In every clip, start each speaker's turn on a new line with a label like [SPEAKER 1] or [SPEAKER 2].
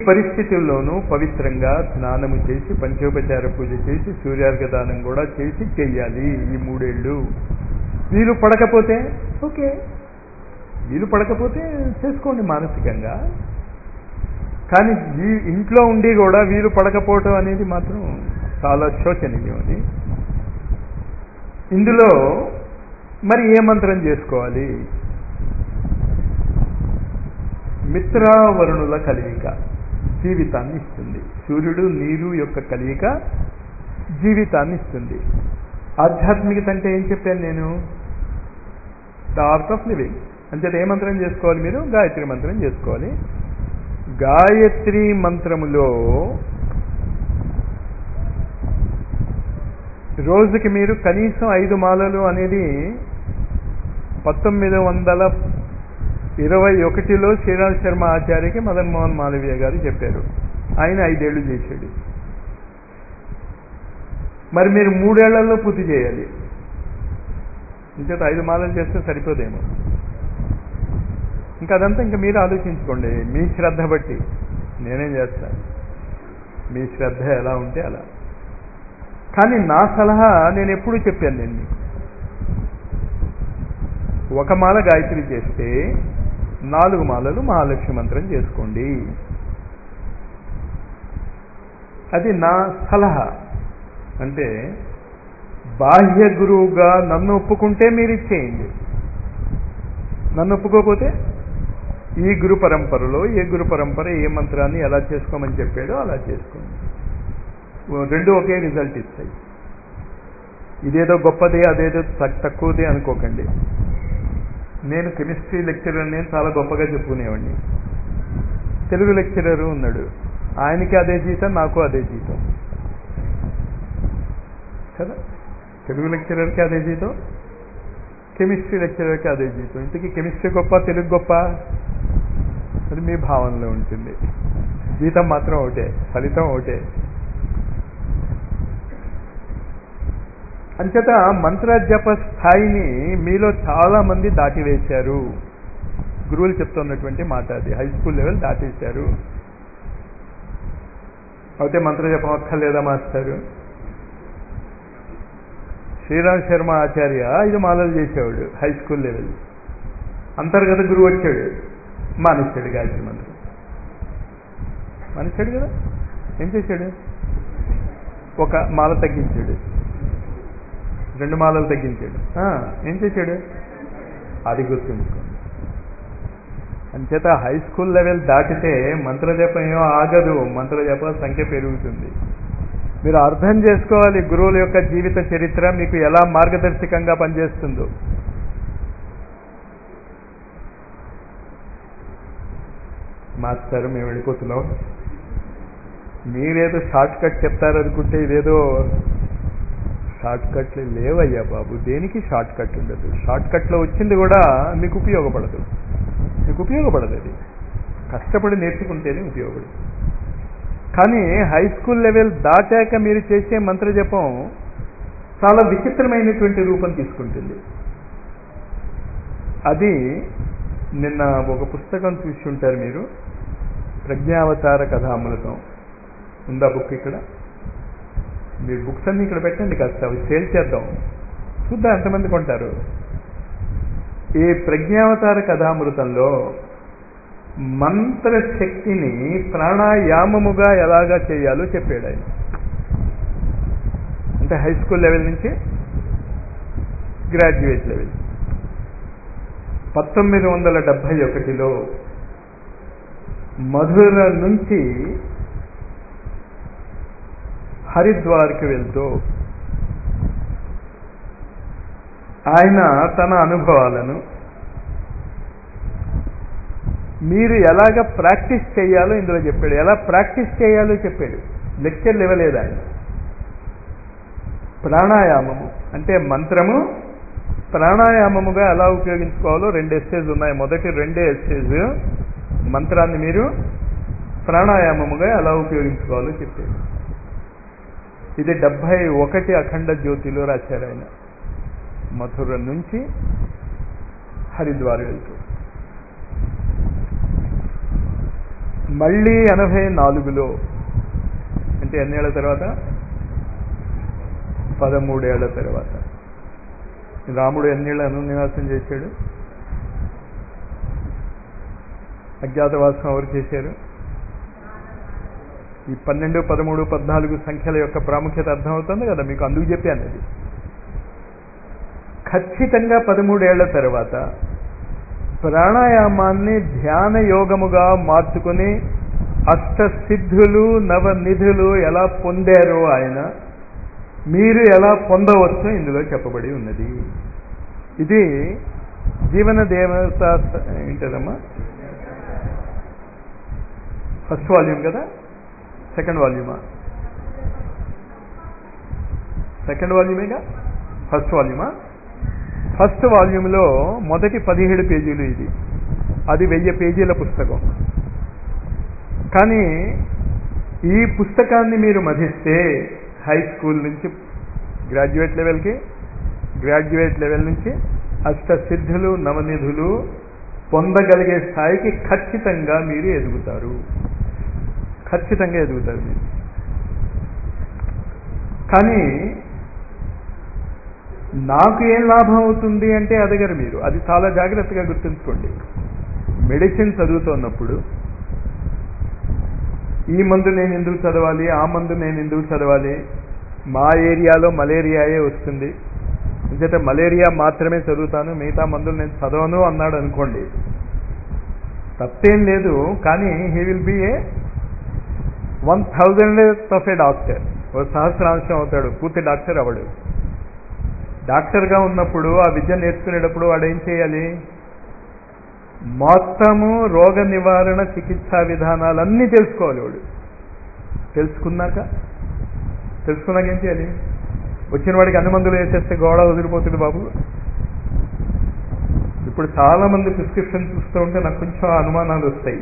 [SPEAKER 1] పరిస్థితుల్లోనూ పవిత్రంగా స్నానము చేసి పంచోపచార పూజ చేసి సూర్యార్ఘదానం కూడా చేసి చెయ్యాలి ఈ మూడేళ్ళు వీలు పడకపోతే ఓకే వీలు పడకపోతే చేసుకోండి మానసికంగా కానీ ఈ ఇంట్లో ఉండి కూడా వీలు పడకపోవటం అనేది మాత్రం చాలా శోచనీయం అది ఇందులో మరి ఏ మంత్రం చేసుకోవాలి మిత్రావరుణుల కలయిక జీవితాన్ని ఇస్తుంది సూర్యుడు నీరు యొక్క కలయిక జీవితాన్ని ఇస్తుంది ఆధ్యాత్మికత అంటే ఏం చెప్పాను నేను ద ఆర్ట్ ఆఫ్ లివింగ్ అంచేత ఏ మంత్రం చేసుకోవాలి మీరు గాయత్రి మంత్రం చేసుకోవాలి గాయత్రి మంత్రములో రోజుకి మీరు కనీసం ఐదు మాలలు అనేది పంతొమ్మిది వందల ఇరవై ఒకటిలో శ్రీరామ్ శర్మ ఆచార్యకి మదన్ మోహన్ మాలవీయ గారు చెప్పారు ఆయన ఐదేళ్లు చేశాడు మరి మీరు మూడేళ్లలో పూర్తి చేయాలి ఇంకేత ఐదు మాలలు చేస్తే సరిపోదేమో ఇంకా అదంతా ఇంకా మీరు ఆలోచించుకోండి మీ శ్రద్ధ బట్టి నేనేం చేస్తాను మీ శ్రద్ధ ఎలా ఉంటే అలా కానీ నా సలహా నేను ఎప్పుడు చెప్పాను నేను మీకు ఒక మాల గాయత్రి చేస్తే నాలుగు మాలలు మహాలక్ష్మి మంత్రం చేసుకోండి అది నా సలహా అంటే బాహ్య గురువుగా నన్ను ఒప్పుకుంటే మీరు ఇచ్చేయండి నన్ను ఒప్పుకోకపోతే ఈ గురు పరంపరలో ఏ గురు పరంపర ఏ మంత్రాన్ని ఎలా చేసుకోమని చెప్పాడో అలా చేసుకోండి రెండు ఒకే రిజల్ట్ ఇస్తాయి ఇదేదో గొప్పదే అదేదో తక్కువదే అనుకోకండి నేను కెమిస్ట్రీ లెక్చరర్ నేను చాలా గొప్పగా చెప్పుకునేవాడిని తెలుగు లెక్చరరు ఉన్నాడు ఆయనకి అదే జీతం నాకు అదే జీతం కదా తెలుగు లెక్చరర్కి అదే జీతం కెమిస్ట్రీ లెక్చరర్కి అదే జీతం ఇంతకీ కెమిస్ట్రీ గొప్ప తెలుగు గొప్ప అది మీ భావనలో ఉంటుంది జీతం మాత్రం ఒకటే ఫలితం ఒకటే అంచేత మంత్రజప స్థాయిని మీలో చాలా మంది దాటివేశారు గురువులు చెప్తున్నటువంటి మాట అది హై స్కూల్ లెవెల్ దాటేశారు అయితే మంత్రజపం అక్కర్లేదా మాస్టారు శ్రీరామ్ శర్మ ఆచార్య ఐదు మాలలు చేసేవాడు హై స్కూల్ లెవెల్ అంతర్గత గురువు వచ్చాడు మానేశాడు గాయత్రి మంత్రం మానేశాడు కదా ఏం చేశాడు ఒక మాల తగ్గించాడు రెండు మాలలు తగ్గించాడు ఏం చేశాడు అది గుర్తుంచుకోండి అంచేత హై స్కూల్ లెవెల్ దాటితే మంత్రజపం ఏమో ఆగదు మంత్రజప సంఖ్య పెరుగుతుంది మీరు అర్థం చేసుకోవాలి గురువుల యొక్క జీవిత చరిత్ర మీకు ఎలా మార్గదర్శకంగా పనిచేస్తుందో మాస్టర్ మేము వెళ్ళిపోతున్నాం మీరేదో షార్ట్ కట్ చెప్తారనుకుంటే ఇదేదో షార్ట్ కట్లు లేవయ్యా బాబు దేనికి షార్ట్ కట్ ఉండదు షార్ట్ కట్లో వచ్చింది కూడా మీకు ఉపయోగపడదు మీకు ఉపయోగపడదు అది కష్టపడి నేర్చుకుంటేనే ఉపయోగపడదు కానీ హై స్కూల్ లెవెల్ దాటాక మీరు చేసే మంత్రజపం చాలా విచిత్రమైనటువంటి రూపం తీసుకుంటుంది అది నిన్న ఒక పుస్తకం చూసి ఉంటారు మీరు ప్రజ్ఞావతార కథామృతం ఉందా బుక్ ఇక్కడ మీరు బుక్స్ అన్ని ఇక్కడ పెట్టండి కాస్త అవి సేల్ చేద్దాం చూద్దాం ఎంతమంది కొంటారు ఈ ప్రజ్ఞావతార కథామృతంలో మంత్రశక్తిని ప్రాణాయామముగా ఎలాగా చేయాలో చెప్పాడు ఆయన అంటే హై స్కూల్ లెవెల్ నుంచి గ్రాడ్యుయేట్ లెవెల్ పంతొమ్మిది వందల డెబ్భై ఒకటిలో మధుర నుంచి హరిద్వార్కి వెళ్తూ ఆయన తన అనుభవాలను మీరు ఎలాగ ప్రాక్టీస్ చేయాలో ఇందులో చెప్పాడు ఎలా ప్రాక్టీస్ చేయాలో చెప్పాడు లెక్చర్ ఇవ్వలేదు ఆయన ప్రాణాయామము అంటే మంత్రము ప్రాణాయామముగా ఎలా ఉపయోగించుకోవాలో రెండు ఎస్సేజ్ ఉన్నాయి మొదటి రెండే ఎస్సేజ్ మంత్రాన్ని మీరు ప్రాణాయామముగా ఎలా ఉపయోగించుకోవాలో చెప్పాడు ఇది డెబ్భై ఒకటి అఖండ జ్యోతిలో రాశారు ఆయన మథుర నుంచి హరిద్వార్ వెళ్తూ మళ్ళీ ఎనభై నాలుగులో అంటే ఎన్నేళ్ల తర్వాత పదమూడేళ్ల తర్వాత రాముడు ఎన్నేళ్ళు అనునివాసం చేశాడు అజ్ఞాతవాసం ఎవరు చేశారు ఈ పన్నెండు పదమూడు పద్నాలుగు సంఖ్యల యొక్క ప్రాముఖ్యత అర్థమవుతుంది కదా మీకు అందుకు చెప్పాను అది ఖచ్చితంగా పదమూడేళ్ల తర్వాత ప్రాణాయామాన్ని ధ్యాన యోగముగా మార్చుకుని అష్టసిద్ధులు నవనిధులు ఎలా పొందారో ఆయన మీరు ఎలా పొందవచ్చో ఇందులో చెప్పబడి ఉన్నది ఇది జీవన దేవత ఏంటదమ్మా ఫస్ట్ వాల్యూమ్ కదా సెకండ్ వాల్యూమా సెకండ్ వాల్యూమేగా ఫస్ట్ వాల్యూమా ఫస్ట్ వాల్యూమ్లో మొదటి పదిహేడు పేజీలు ఇది అది వెయ్యి పేజీల పుస్తకం కానీ ఈ పుస్తకాన్ని మీరు మధిస్తే హై స్కూల్ నుంచి గ్రాడ్యుయేట్ లెవెల్కి గ్రాడ్యుయేట్ లెవెల్ నుంచి అష్టసిద్ధులు నవనిధులు పొందగలిగే స్థాయికి ఖచ్చితంగా మీరు ఎదుగుతారు ఖచ్చితంగా ఎదుగుతారు మీరు కానీ నాకు ఏం లాభం అవుతుంది అంటే అడగరు మీరు అది చాలా జాగ్రత్తగా గుర్తుంచుకోండి మెడిసిన్ చదువుతున్నప్పుడు ఈ మందు నేను ఎందుకు చదవాలి ఆ మందు నేను ఎందుకు చదవాలి మా ఏరియాలో మలేరియాయే వస్తుంది అంచేత మలేరియా మాత్రమే చదువుతాను మిగతా మందులు నేను చదవను అన్నాడు అనుకోండి తప్పేం లేదు కానీ he will be a one thousand of a doctor ఓ సహస్రాంశం అవుతాడు పూర్తి డాక్టర్ అవడు డాక్టర్గా ఉన్నప్పుడు ఆ విద్య నేర్చుకునేటప్పుడు వాడు ఏం చేయాలి మొత్తము రోగ నివారణ చికిత్సా విధానాలన్నీ తెలుసుకోవాలి వాడు తెలుసుకున్నాక తెలుసుకున్నాక ఏం చేయాలి వచ్చిన వాడికి అన్ని మందులు వేసేస్తే గోడ వదిలిపోతుంది బాబు ఇప్పుడు చాలా మంది ప్రిస్క్రిప్షన్ చూస్తూ ఉంటే నాకు కొంచెం అనుమానాలు వస్తాయి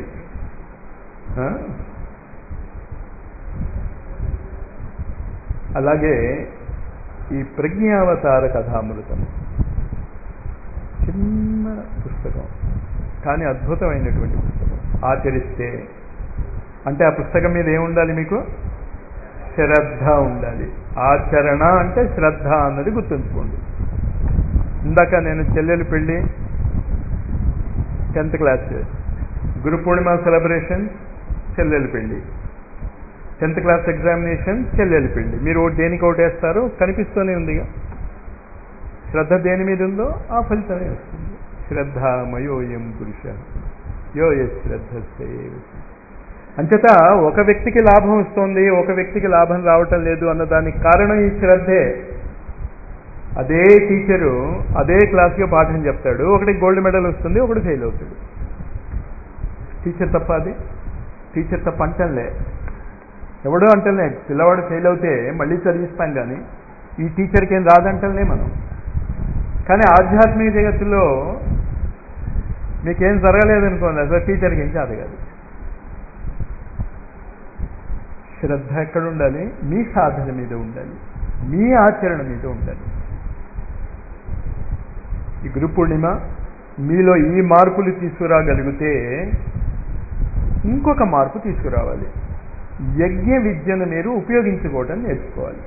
[SPEAKER 1] అలాగే ఈ ప్రజ్ఞావతార కథామృతం చిన్న పుస్తకం కానీ అద్భుతమైనటువంటి పుస్తకం ఆచరిస్తే అంటే ఆ పుస్తకం మీద ఏముండాలి మీకు శ్రద్ధ ఉండాలి ఆచరణ అంటే శ్రద్ధ అన్నది గుర్తుంచుకోండి ఇందాక నేను చెల్లెలు పెళ్ళి tenth class Guru Purnima celebration చెల్లెలు పెళ్ళి టెన్త్ క్లాస్ ఎగ్జామినేషన్ చెల్లెలు పెళ్ళి మీరు దేనికి ఓటేస్తారో కనిపిస్తూనే ఉందిగా శ్రద్ధ దేని మీద ఉందో ఆ ఫలితమే వస్తుంది శ్రద్ధామయోయం పురుష యో శ్రద్ధ అంచేత ఒక వ్యక్తికి లాభం వస్తుంది ఒక వ్యక్తికి లాభం రావటం లేదు అన్న దానికి కారణం ఈ శ్రద్ధే అదే టీచరు అదే క్లాస్కి పాఠం చెప్తాడు ఒకటి గోల్డ్ మెడల్ వస్తుంది ఒకటి ఫెయిల్ అవుతాడు టీచర్ తప్ప అది టీచర్ తప్ప అంటలే ఎవడో అంటలే పిల్లవాడు ఫెయిల్ అవుతే మళ్ళీ చదివిస్తాం కానీ ఈ టీచర్కి ఏం రాదంటలే మనం కానీ ఆధ్యాత్మిక జగత్తులో మీకేం జరగలేదనుకోండి అసలు టీచర్కి ఏం చేత కాదు శ్రద్ధ ఎక్కడ ఉండాలి మీ సాధన మీద ఉండాలి మీ ఆచరణ మీద ఉండాలి ఈ గురు పూర్ణిమ మీలో ఈ మార్పులు తీసుకురాగలిగితే ఇంకొక మార్పు తీసుకురావాలి యజ్ఞ విద్యను మీరు ఉపయోగించుకోవటం నేర్చుకోవాలి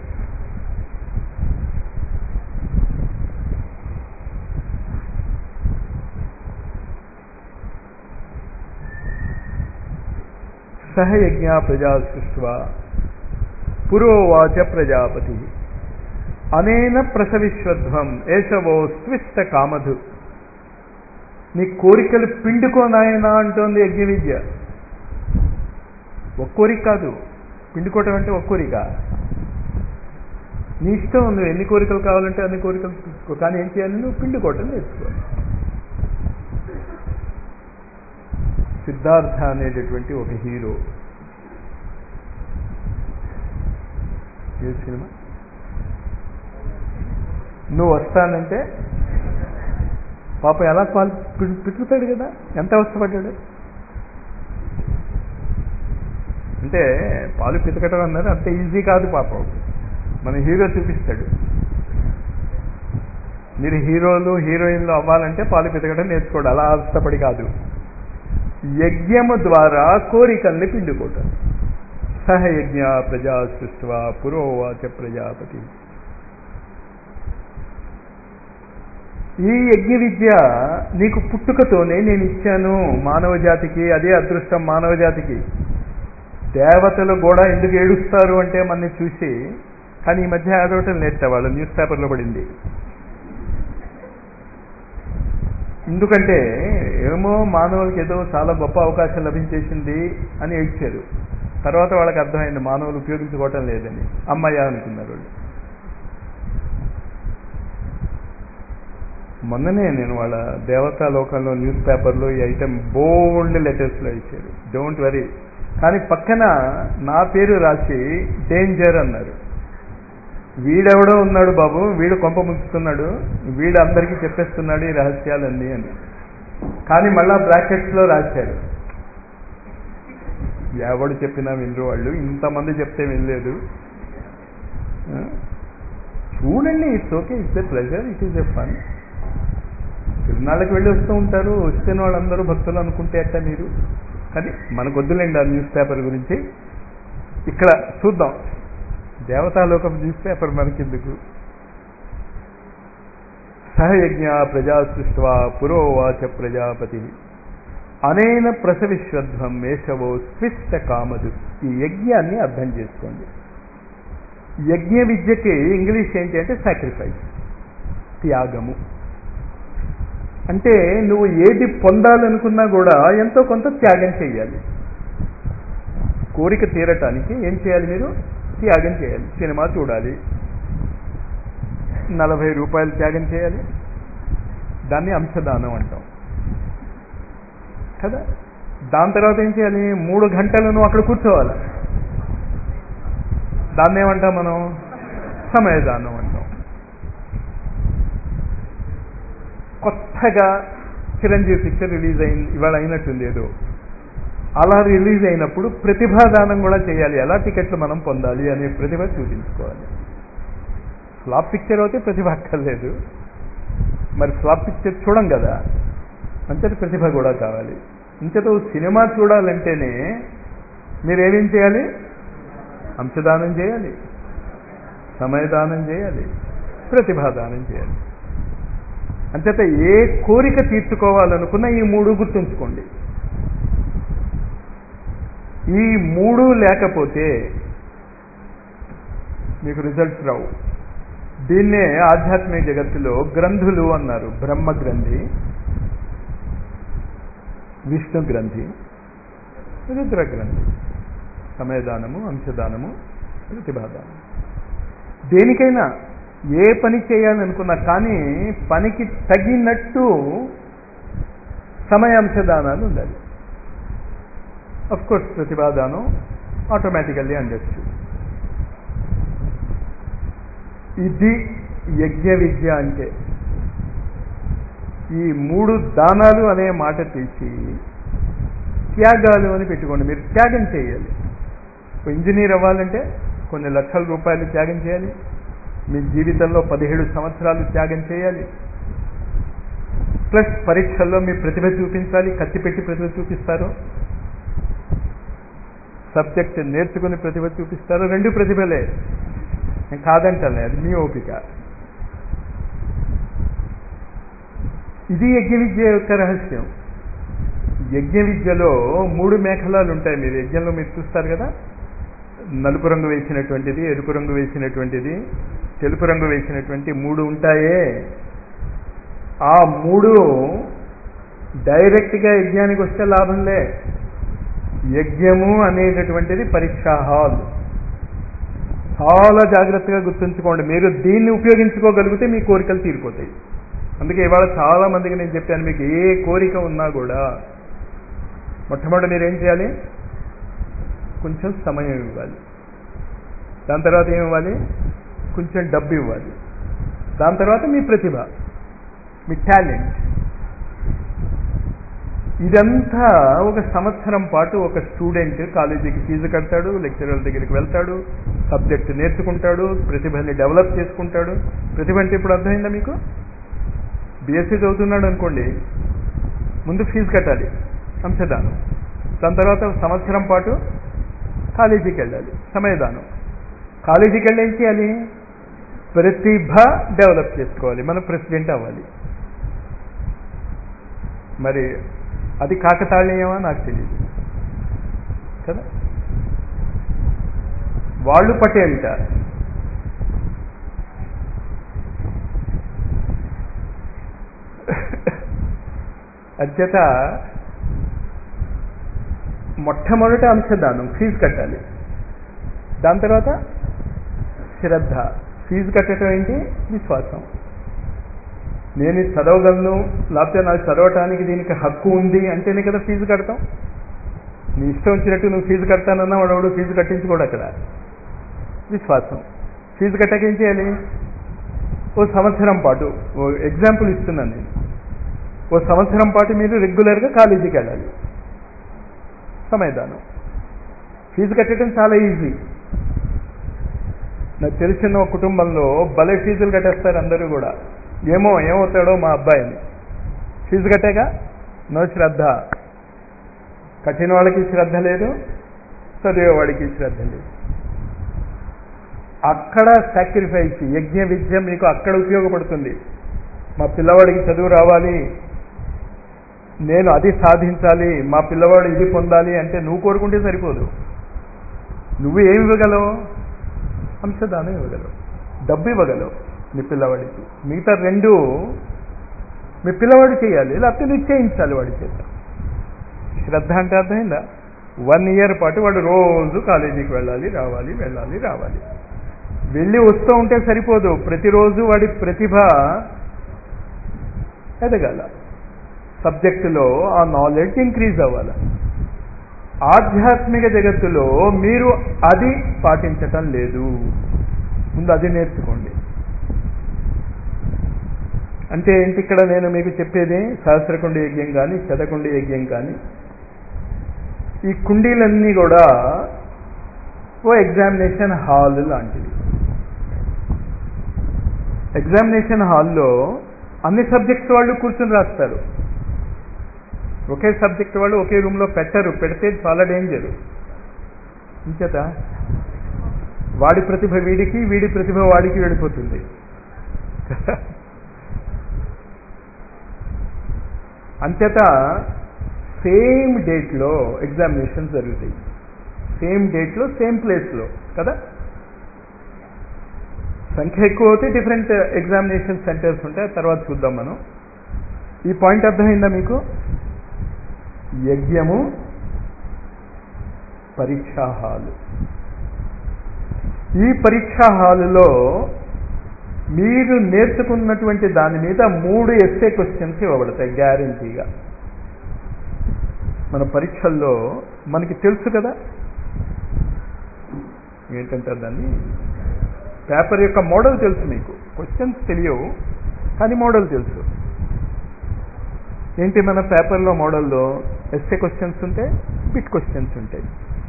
[SPEAKER 1] సహయజ్ఞ ప్రజా సృష్వా పురోవాచ ప్రజాపతి అనేన ప్రసవిశ్వధ్వం ఏషవోస్విష్ట కామధు నీ కోరికలు పిండుకోనాయనా అంటోంది యజ్ఞ విద్య ఒక్కోరిక కాదు పిండుకోవటం అంటే ఒక్కోరిక నీ ఇష్టం నువ్వు ఎన్ని కోరికలు కావాలంటే అన్ని కోరికలు తీసుకో కానీ ఏం చేయాలి నువ్వు పిండుకోవటం నేర్చుకోవాలి సిద్ధార్థ అనేటటువంటి ఒక హీరో ఏ సినిమా నువ్వు వస్తానంటే పాప ఎలా పాలు పితుకుతాడు కదా ఎంత అవస్థపడ్డాడు అంటే పాలు పితకటం అన్నది అంత ఈజీ కాదు పాపం మన హీరో చూపిస్తాడు మీరు హీరోలు హీరోయిన్లు అవ్వాలంటే పాలు పితకటం నేర్చుకోండి అలా అవస్థపడి కాదు యజ్ఞము ద్వారా కోరికల్ని పిండుకోవటం సహయజ్ఞ ప్రజా సృష్వా పురోవాచ ప్రజాపతి ఈ యజ్ఞ విద్య నీకు పుట్టుకతోనే నేను ఇచ్చాను మానవ జాతికి అదే అదృష్టం మానవ జాతికి దేవతలు కూడా ఎందుకు ఏడుస్తారు అంటే మనని చూసి కానీ ఈ మధ్య ఏడవటం నేర్చా వాళ్ళు న్యూస్ పేపర్లో పడింది ఎందుకంటే ఏమో మానవులకి ఏదో చాలా గొప్ప అవకాశం లభించేసింది అని ఏడ్చారు తర్వాత వాళ్ళకి అర్థమైంది మానవులు ఉపయోగించుకోవటం లేదని అమ్మయ్య అనుకున్నారు వాళ్ళు మొన్ననే నేను వాళ్ళ దేవతా లోకంలో న్యూస్ పేపర్లో ఈ ఐటెం బోల్డ్ లెటర్స్లో ఇచ్చారు డోంట్ వరీ కానీ పక్కన నా పేరు రాసి డేంజర్ అన్నారు వీడెవడో ఉన్నాడు బాబు వీడు కొంప ముంచుతున్నాడు వీడు అందరికీ చెప్పేస్తున్నాడు ఈ రహస్యాలన్నీ అని కానీ మళ్ళా బ్రాకెట్స్లో రాశారు ఎవడు చెప్పినా వినరు వాళ్ళు ఇంతమంది చెప్తే వినలేదు చూడండి it's okay it's a pleasure it is a fun తిరునాళ్ళకి వెళ్ళి వస్తూ ఉంటారు వచ్చిన వాళ్ళందరూ భక్తులు అనుకుంటే అట్ట మీరు కానీ మనకు వద్దులేండి ఆ న్యూస్ పేపర్ గురించి ఇక్కడ చూద్దాం దేవతాలోకం న్యూస్ పేపర్ మనకెందుకు సహయజ్ఞ ప్రజా సృష్వా పురోవాచ ప్రజాపతి అనేన ప్రసవిశ్వధ్వం మేషవో స్విష్ట కామదు ఈ యజ్ఞాన్ని అర్థం చేసుకోండి యజ్ఞ విద్యకి ఇంగ్లీష్ ఏంటి అంటే సాక్రిఫైస్ త్యాగము అంటే నువ్వు ఏది పొందాలనుకున్నా కూడా ఎంతో కొంత త్యాగం చేయాలి కోరిక తీరటానికి ఏం చేయాలి మీరు త్యాగం చేయాలి సినిమా చూడాలి నలభై రూపాయలు త్యాగం చేయాలి దాన్ని అంశదానం అంటాం కదా దాని తర్వాత ఏం చేయాలి మూడు గంటలు నువ్వు అక్కడ కూర్చోవాలి దాన్ని ఏమంటాం మనం సమయదానం అంటాం కొత్తగా చిరంజీవి పిక్చర్ రిలీజ్ అయింది ఇవాళ అయినట్టుంది ఏదో అలా రిలీజ్ అయినప్పుడు ప్రతిభాదానం కూడా చేయాలి ఎలా టికెట్లు మనం పొందాలి అనే ప్రతిభ చూపించుకోవాలి ఫ్లాప్ పిక్చర్ అయితే ప్రతిభ అక్కర్లేదు మరి ఫ్లాప్ పిక్చర్ చూడం కదా అంతటి ప్రతిభ కూడా కావాలి ఇంతతో సినిమా చూడాలంటేనే మీరేమేం చేయాలి అంశదానం చేయాలి సమయదానం చేయాలి ప్రతిభాదానం చేయాలి అంచేత ఏ కోరిక తీర్చుకోవాలనుకున్నా ఈ మూడు గుర్తుంచుకోండి ఈ మూడు లేకపోతే మీకు రిజల్ట్స్ రావు దీన్నే ఆధ్యాత్మిక జగత్తులో గ్రంథులు అన్నారు బ్రహ్మ గ్రంథి విష్ణు గ్రంథి రుద్ర గ్రంథి సమయదానము అంశదానము ప్రతిభాదానం దేనికైనా ఏ పని చేయాలనుకున్నా కానీ పనికి తగినట్టు సమయాంశదానాలు ఉండాలి అఫ్ కోర్స్ ప్రతిభాదానం ఆటోమేటికల్లీ అండొచ్చు ఇది యజ్ఞ విద్య అంటే ఈ మూడు దానాలు అనే మాట తీసి త్యాగాలు అని పెట్టుకోండి మీరు త్యాగం చేయాలి ఇంజనీర్ అవ్వాలంటే కొన్ని లక్షల రూపాయలు త్యాగం చేయాలి మీ జీవితంలో పదిహేడు సంవత్సరాలు త్యాగం చేయాలి ప్లస్ పరీక్షల్లో మీ ప్రతిభ చూపించాలి కత్తి పెట్టి ప్రతిభ చూపిస్తారు సబ్జెక్ట్ నేర్చుకుని ప్రతిభ చూపిస్తారు రెండు ప్రతిభలే నేను కాదంటాను అది మీ ఓపిక ఇది యజ్ఞ విద్య యొక్క రహస్యం యజ్ఞ విద్యలో మూడు మేఖలాలు ఉంటాయి మీరు యజ్ఞంలో మీరు చూస్తారు కదా నలుపు రంగు వేసినటువంటిది ఎరుపు రంగు వేసినటువంటిది తెలుపు రంగు వేసినటువంటి మూడు ఉంటాయే ఆ మూడు డైరెక్ట్గా యజ్ఞానికి వస్తే లాభంలే యజ్ఞము అనేటటువంటిది పరీక్షా హాల్ చాలా జాగ్రత్తగా గుర్తుంచుకోండి మీరు దీన్ని ఉపయోగించుకోగలిగితే మీ కోరికలు తీరిపోతాయి అందుకే ఇవాళ చాలా మందికి నేను చెప్పాను మీకు ఏ కోరిక ఉన్నా కూడా మొట్టమొదటి మీరు ఏం చేయాలి కొంచెం సమయం ఇవ్వాలి దాని తర్వాత ఏమి ఇవ్వాలి కొంచెం డబ్బు ఇవ్వాలి దాని తర్వాత మీ ప్రతిభ మీ టాలెంట్ ఇదంతా ఒక సంవత్సరం పాటు ఒక స్టూడెంట్ కాలేజీకి ఫీజు కడతాడు లెక్చరర్ దగ్గరికి వెళ్తాడు సబ్జెక్ట్ నేర్చుకుంటాడు ప్రతిభని డెవలప్ చేసుకుంటాడు ప్రతిభ అంటే ఇప్పుడు అర్థమైందా మీకు బీఎస్సీ చదువుతున్నాడు అనుకోండి ముందు ఫీజు కట్టాలి అంశదానం దాని తర్వాత సంవత్సరం పాటు కాలేజీకి వెళ్ళాలి సమయదానం కాలేజీకి వెళ్ళి ఏం చేయాలి ప్రతిభ డెవలప్ చేసుకోవాలి మనం ప్రెసిడెంట్ అవ్వాలి మరి అది కాకతాళీయమా నాకు తెలియదు కదా వాళ్ళు పటేల్ట అధ్యత మొట్టమొదటి అంశదానం ఫీజు కట్టాలి దాని తర్వాత శ్రద్ధ ఫీజు కట్టడం ఏంటి విశ్వాసం నేను ఇది చదవగలను లేకపోతే నాకు చదవటానికి దీనికి హక్కు ఉంది అంటేనే కదా ఫీజు కడతాం నీ ఇష్టం వచ్చినట్టు నువ్వు ఫీజు కడతానన్నా వాడు ఫీజు కట్టించుకోడు అక్కడ విశ్వాసం ఫీజు కట్టక ఏం చేయాలి ఓ సంవత్సరం పాటు ఓ ఎగ్జాంపుల్ ఇస్తున్నాను నేను ఓ సంవత్సరం పాటు మీరు రెగ్యులర్గా కాలేజీకి వెళ్ళాలి సమయదానం ఫీజు కట్టడం చాలా ఈజీ నాకు తెలిసిన ఒక కుటుంబంలో భలే ఫీజులు కట్టేస్తారు అందరూ కూడా ఏమో ఏమవుతాడో మా అబ్బాయిని ఫీజు కట్టాక నో శ్రద్ధ కట్టిన వాళ్ళకి శ్రద్ధ లేదు చదివేవాడికి శ్రద్ధ లేదు అక్కడ సాక్రిఫైస్ యజ్ఞ విద్య మీకు అక్కడ ఉపయోగపడుతుంది మా పిల్లవాడికి చదువు రావాలి నేను అది సాధించాలి మా పిల్లవాడు ఇది పొందాలి అంటే నువ్వు కోరుకుంటే సరిపోదు నువ్వు ఏమి ఇవ్వగలవు అంశదానం ఇవ్వగలవు డబ్బు ఇవ్వగలవు మీ పిల్లవాడికి మిగతా రెండు మీ పిల్లవాడు చేయాలి లేకపోతే నువ్వు చేయించాలి వాడి చేత శ్రద్ధ అంటే అర్థమైందా వన్ ఇయర్ పాటు వాడు రోజు కాలేజీకి వెళ్ళాలి రావాలి వెళ్ళాలి రావాలి వెళ్ళి వస్తూ ఉంటే సరిపోదు ప్రతిరోజు వాడి ప్రతిభ ఎదగాల సబ్జెక్టులో ఆ నాలెడ్జ్ ఇంక్రీజ్ అవ్వాలి ఆధ్యాత్మిక జగత్తులో మీరు అది పాటించటం లేదు ముందు అది నేర్చుకోండి అంటే ఏంటి ఇక్కడ నేను మీకు చెప్పేది సహస్రకుండ యజ్ఞం కానీ శతకుండ యజ్ఞం కానీ ఈ కుండీలన్నీ కూడా ఓ ఎగ్జామినేషన్ హాల్ లాంటివి ఎగ్జామినేషన్ హాల్లో అన్ని సబ్జెక్ట్స్ వాళ్ళు కూర్చుని రాస్తారు ఒకే సబ్జెక్ట్ వాళ్ళు ఒకే రూమ్లో పెట్టరు పెడితే చాలా డేంజర్ ఇంచేత వాడి ప్రతిభ వీడికి వీడి ప్రతిభ వాడికి వెళ్ళిపోతుంది అంచేత సేమ్ డేట్లో ఎగ్జామినేషన్ జరుగుతాయి సేమ్ డేట్లో సేమ్ ప్లేస్లో కదా సంఖ్య ఎక్కువ అవుతే డిఫరెంట్ ఎగ్జామినేషన్ సెంటర్స్ ఉంటాయి తర్వాత చూద్దాం మనం ఈ పాయింట్ అర్థమైందా మీకు యజ్ఞము పరీక్షా హాలు ఈ పరీక్షా హాలులో మీరు నేర్చుకున్నటువంటి దాని మీద మూడు ఎస్ఏ క్వశ్చన్స్ ఇవ్వబడతాయి గ్యారంటీగా మన పరీక్షల్లో మనకి తెలుసు కదా ఏంటంటారు దాన్ని పేపర్ యొక్క మోడల్ తెలుసు మీకు క్వశ్చన్స్ తెలియవు కానీ మోడల్ తెలుసు ఏంటి మన పేపర్లో మోడల్లో ఎస్ఏ క్వశ్చన్స్ ఉంటాయి బిట్ క్వశ్చన్స్ ఉంటాయి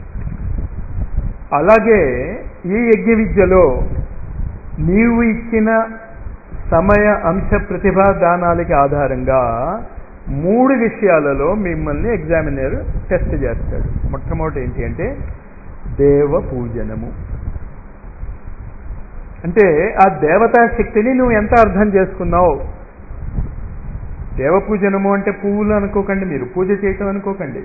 [SPEAKER 1] అలాగే ఈ యజ్ఞ విద్యలో నీవు ఇచ్చిన సమయ అంశ ప్రతిభా దానాలకి ఆధారంగా మూడు విషయాలలో మిమ్మల్ని ఎగ్జామినర్ టెస్ట్ చేస్తాడు మొట్టమొదటి ఏంటి అంటే దేవ పూజనము అంటే ఆ దేవతా శక్తిని నువ్వు ఎంత అర్థం చేసుకున్నావు దేవ పూజనము అంటే పువ్వులు అనుకోకండి మీరు పూజ చేయటం అనుకోకండి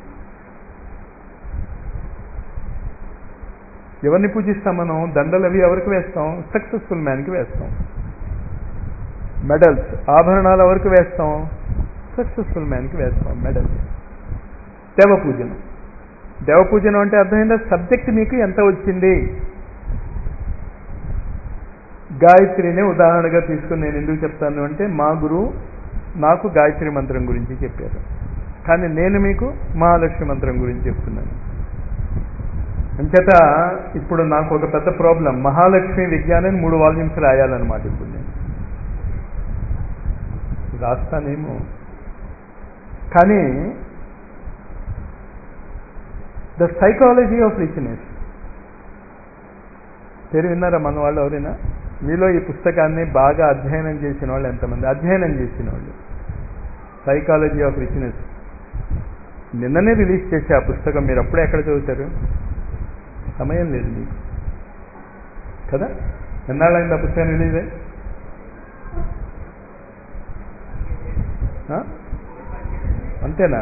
[SPEAKER 1] ఎవరిని పూజిస్తాం మనం దండలు అవి ఎవరికి వేస్తాం సక్సెస్ఫుల్ మ్యాన్కి వేస్తాం మెడల్స్ ఆభరణాలు ఎవరికి వేస్తాం సక్సెస్ఫుల్ మ్యాన్కి వేస్తాం మెడల్స్ దేవ పూజనం దేవ పూజనం అంటే అర్థమైందా సబ్జెక్ట్ మీకు ఎంత వచ్చింది గాయత్రిని ఉదాహరణగా తీసుకుని నేను ఎందుకు చెప్తాను అంటే మా గురువు నాకు గాయత్రి మంత్రం గురించి చెప్పారు కానీ నేను మీకు మహాలక్ష్మి మంత్రం గురించి చెప్తున్నాను అంచేత ఇప్పుడు నాకు ఒక పెద్ద ప్రాబ్లం మహాలక్ష్మి విజ్ఞానం మూడు వాల్యూమ్స్ రాయాలన్నమాట ఇప్పుడు నేను రాస్తానేమో కానీ ద సైకాలజీ ఆఫ్ రిచ్నెస్ పేరు విన్నారా మన వాళ్ళు ఎవరైనా మీలో ఈ పుస్తకాన్ని బాగా అధ్యయనం చేసిన వాళ్ళు ఎంతమంది అధ్యయనం చేసిన వాళ్ళు సైకాలజీ ఆఫ్ రిచ్నెస్ నిన్ననే రిలీజ్ చేసే ఆ పుస్తకం మీరు అప్పుడే ఎక్కడ చదువుతారు సమయం లేదు మీకు కదా ఎన్నాళ్ళైంది ఆ పుస్తకం రిలీజ్ అయ్యి ఆ? అంతేనా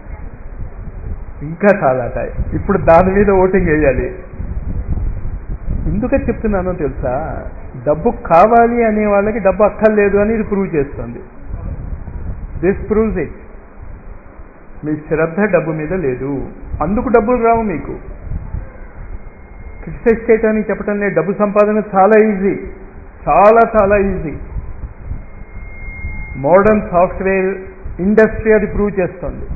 [SPEAKER 1] ఇంకా చాలా టైం ఇప్పుడు దాని మీద ఓటింగ్ వేయాలి ఎందుకని చెప్తున్నానో తెలుసా డబ్బు కావాలి అనే వాళ్ళకి డబ్బు అక్కర్లేదు అని ఇది ప్రూవ్ చేస్తుంది దిస్ ప్రూవ్స్ ఇట్ మీ శ్రద్ధ డబ్బు మీద లేదు అందుకు డబ్బులు రావు మీకు క్రిటిసైజ్ చేయడానికి చెప్పటం లేదు డబ్బు సంపాదన చాలా ఈజీ చాలా చాలా ఈజీ మోడర్న్ సాఫ్ట్వేర్ ఇండస్ట్రీ అది ప్రూవ్ చేస్తుంది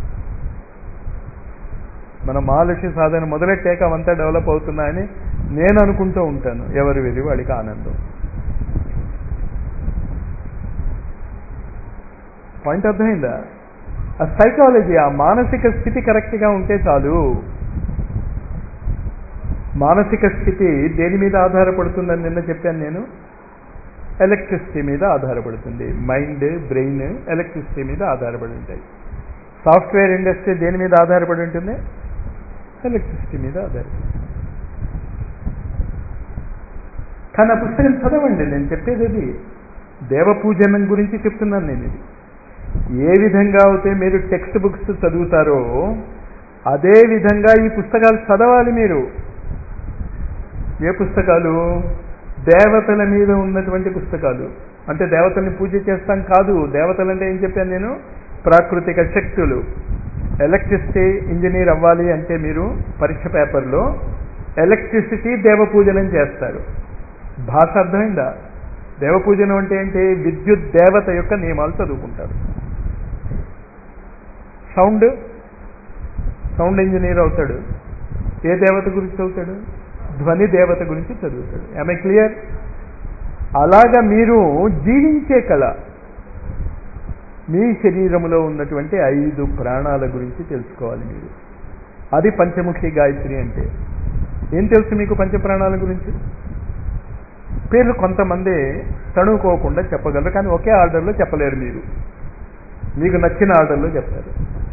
[SPEAKER 1] మన మహాలక్ష్మి సాధన మొదలెట్టాక అవంతా డెవలప్ అవుతున్నాయని నేను అనుకుంటూ ఉంటాను ఎవరి వెళ్ళి వాడికి ఆనందం పాయింట్ అర్థమైందా ఆ సైకాలజీ ఆ మానసిక స్థితి కరెక్ట్గా ఉంటే చాలు మానసిక స్థితి దేని మీద ఆధారపడుతుందని నిన్న చెప్పాను నేను ఎలక్ట్రిసిటీ మీద ఆధారపడుతుంది మైండ్ బ్రెయిన్ ఎలక్ట్రిసిటీ మీద ఆధారపడి ఉంటాయి సాఫ్ట్వేర్ ఇండస్ట్రీ దేని మీద ఆధారపడి ఉంటుంది ఎలక్ట్రిసిటీ మీద ఆధారపడి కానీ ఆ పుస్తకం చదవండి నేను చెప్పేది అది దేవపూజనం గురించి చెప్తున్నాను నేను ఇది ఏ విధంగా అయితే మీరు టెక్స్ట్ బుక్స్ చదువుతారో అదే విధంగా ఈ పుస్తకాలు చదవాలి మీరు ఏ పుస్తకాలు దేవతల మీద ఉన్నటువంటి పుస్తకాలు అంటే దేవతల్ని పూజ చేస్తాం కాదు దేవతలు అంటే ఏం చెప్పాను నేను ప్రాకృతిక శక్తులు ఎలక్ట్రిసిటీ ఇంజనీర్ అవ్వాలి అంటే మీరు పరీక్ష పేపర్లో ఎలక్ట్రిసిటీ దేవపూజనం చేస్తారు భాష అర్థమైందా దేవపూజనం అంటే ఏంటి విద్యుత్ దేవత యొక్క నియమాలు చదువుకుంటారు సౌండ్ సౌండ్ ఇంజనీర్ అవుతాడు ఏ దేవత గురించి చదువుతాడు ధ్వని దేవత గురించి చదువుతాడు ఐ క్లియర్ అలాగా మీరు జీవించే కళ మీ శరీరంలో ఉన్నటువంటి ఐదు ప్రాణాల గురించి తెలుసుకోవాలి మీరు అది పంచముఖి గాయత్రి అంటే ఏం తెలుసు మీకు పంచప్రాణాల గురించి పేర్లు కొంతమంది తణుకోకుండా చెప్పగలరు కానీ ఒకే ఆర్డర్లో చెప్పలేరు మీరు మీకు నచ్చిన ఆర్డర్లో చెప్తారు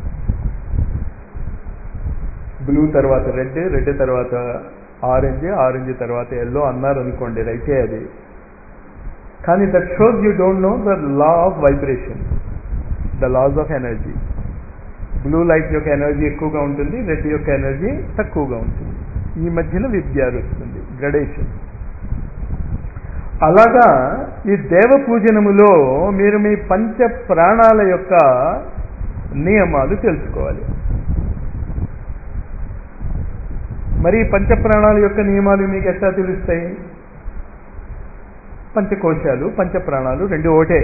[SPEAKER 1] బ్లూ తర్వాత రెడ్ రెడ్ తర్వాత ఆరెంజ్ ఆరెంజ్ తర్వాత ఎల్లో అన్నారు అనుకోండి రైతే అది కానీ that shows you don't know the law of vibration the laws of energy blue light యొక్క ఎనర్జీ ఎక్కువగా ఉంటుంది రెడ్ యొక్క ఎనర్జీ తక్కువగా ఉంటుంది ఈ మధ్యన విద్యారు వస్తుంది గ్రడేషన్ అలాగా ఈ దేవ పూజనములో మీరు మీ పంచ ప్రాణాల యొక్క నియమాలు తెలుసుకోవాలి మరి పంచ ప్రాణాల యొక్క నియమాలు మీకు ఎట్లా తెలుస్తాయి పంచకోశాలు పంచ ప్రాణాలు రెండు ఒకటే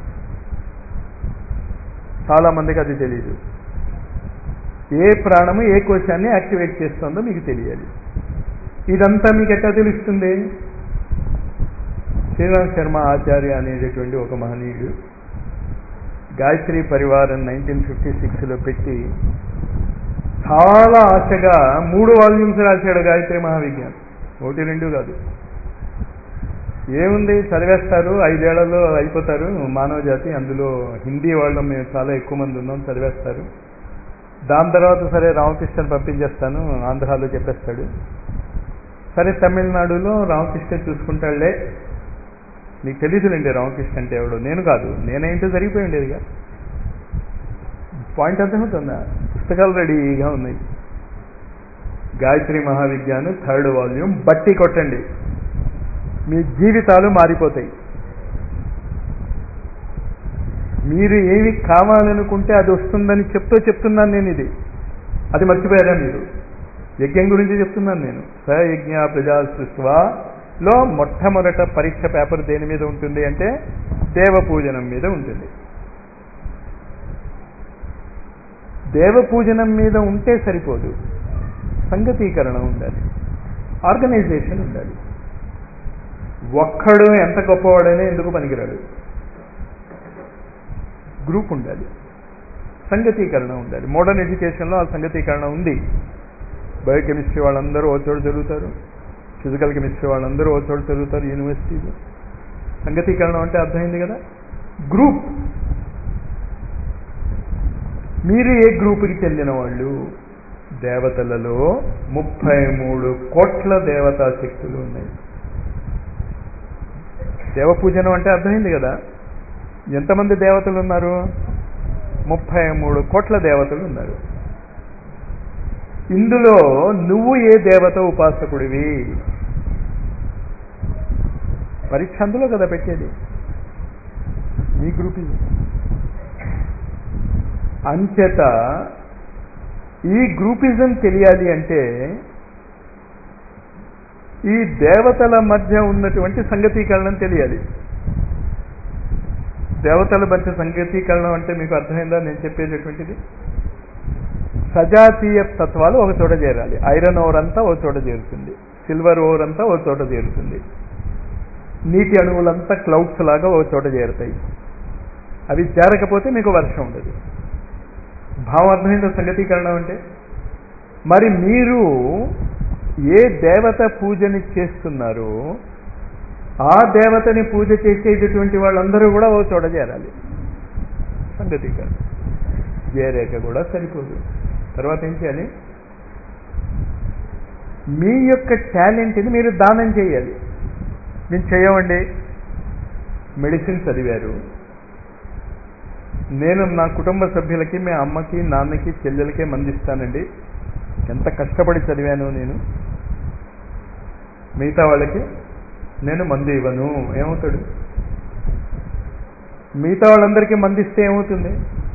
[SPEAKER 1] చాలా మందికి అది తెలియదు ఏ ప్రాణము ఏ కోశాన్ని యాక్టివేట్ చేస్తుందో మీకు తెలియాలి ఇదంతా మీకు ఎట్లా తెలుస్తుంది శ్రీరామ్ శర్మ ఆచార్య అనేటటువంటి ఒక మహనీయుడు గాయత్రి పరివారం నైన్టీన్ ఫిఫ్టీ సిక్స్లో పెట్టి చాలా ఆశగా మూడు వాల్యూమ్స్ రాశాడు గాయత్రి మహావిజ్ఞానం ఒకటి రెండు కాదు ఏముంది చదివేస్తారు ఐదేళ్లలో అయిపోతారు మానవ జాతి అందులో హిందీ వాళ్ళం మేము చాలా ఎక్కువ మంది ఉన్నాం చదివేస్తారు దాని తర్వాత సరే రామకృష్ణని పంపించేస్తాను ఆంధ్రాలో చెప్పేస్తాడు సరే తమిళనాడులో రామకృష్ణ చూసుకుంటాడులే నీకు తెలియదులేండి రామకృష్ణ అంటే ఎవడు నేను కాదు నేనేంటో జరిగిపోయి ఉండేదిగా పాయింట్ అర్థమవుతుందా పుస్తకాలు రెడీగా ఉన్నాయి గాయత్రి మహావిజ్ఞానం థర్డ్ వాల్యూమ్ బట్టి కొట్టండి మీ జీవితాలు మారిపోతాయి మీరు ఏమి కావాలనుకుంటే అది వస్తుందని చెప్తూ చెప్తున్నాను నేను ఇది అది మర్చిపోయారా మీరు యజ్ఞం గురించి చెప్తున్నాను నేను సయజ్ఞ ప్రజా సృష్టిలో మొట్టమొదట పరీక్ష పేపర్ దేని మీద ఉంటుంది అంటే దేవపూజనం మీద ఉంటుంది దేవపూజనం మీద ఉంటే సరిపోదు సంగతీకరణ ఉండాలి ఆర్గనైజేషన్ ఉండాలి ఒక్కడు ఎంత గొప్పవాడైనా ఎందుకు పనికిరాడు గ్రూప్ ఉండాలి సంగతీకరణ ఉండాలి మోడర్న్ ఎడ్యుకేషన్లో ఆ సంగతీకరణ ఉంది బయోకెమిస్ట్రీ వాళ్ళందరూ ఓ చోటు చదువుతారు ఫిజికల్ కెమిస్ట్రీ వాళ్ళందరూ ఓ చోటు చదువుతారు యూనివర్సిటీలో సంగతీకరణ అంటే అర్థమైంది కదా గ్రూప్ మీరు ఏ గ్రూపుకి చెందిన వాళ్ళు దేవతలలో ముప్పై మూడు కోట్ల దేవతా శక్తులు ఉన్నాయి దేవపూజనం అంటే అర్థమైంది కదా ఎంతమంది దేవతలు ఉన్నారు ముప్పై మూడు కోట్ల దేవతలు ఉన్నారు ఇందులో నువ్వు ఏ దేవత ఉపాసకుడివి పరీక్ష అందులో కదా పెట్టేది మీ గ్రూప్ ఇది అంచేత ఈ గ్రూపిజం తెలియాలి అంటే ఈ దేవతల మధ్య ఉన్నటువంటి సంగతీకరణం తెలియాలి దేవతల మధ్య సంగతీకరణం అంటే మీకు అర్థమైందా నేను చెప్పేటటువంటిది సజాతీయ తత్వాలు ఒక చోట చేరాలి ఐరన్ ఓర్ అంతా ఒక చోట చేరుతుంది సిల్వర్ ఓర్ అంతా ఒక చోట చేరుతుంది నీటి అణువులంతా క్లౌడ్స్ లాగా ఒక చోట చేరుతాయి అవి చేరకపోతే మీకు వర్షం ఉండదు భావం అర్థమైందా సంగతీకరణం అంటే మరి మీరు ఏ దేవత పూజని చేస్తున్నారో ఆ దేవతని పూజ చేసేటటువంటి వాళ్ళందరూ కూడా ఓ చోట చేరాలి సంగతీకరణ జయరేఖ కూడా సరిపోదు తర్వాత ఏం చేయాలి మీ యొక్క టాలెంట్ని మీరు దానం చేయాలి మేము చేయమండి మెడిసిన్ చదివారు నేను నా కుటుంబ సభ్యులకి మీ అమ్మకి నాన్నకి చెల్లెలకే మందిస్తానండి ఎంత కష్టపడి చదివాను నేను మిగతా వాళ్ళకి నేను మందు ఇవ్వను ఏమవుతాడు మిగతా వాళ్ళందరికీ మందిస్తే ఏమవుతుంది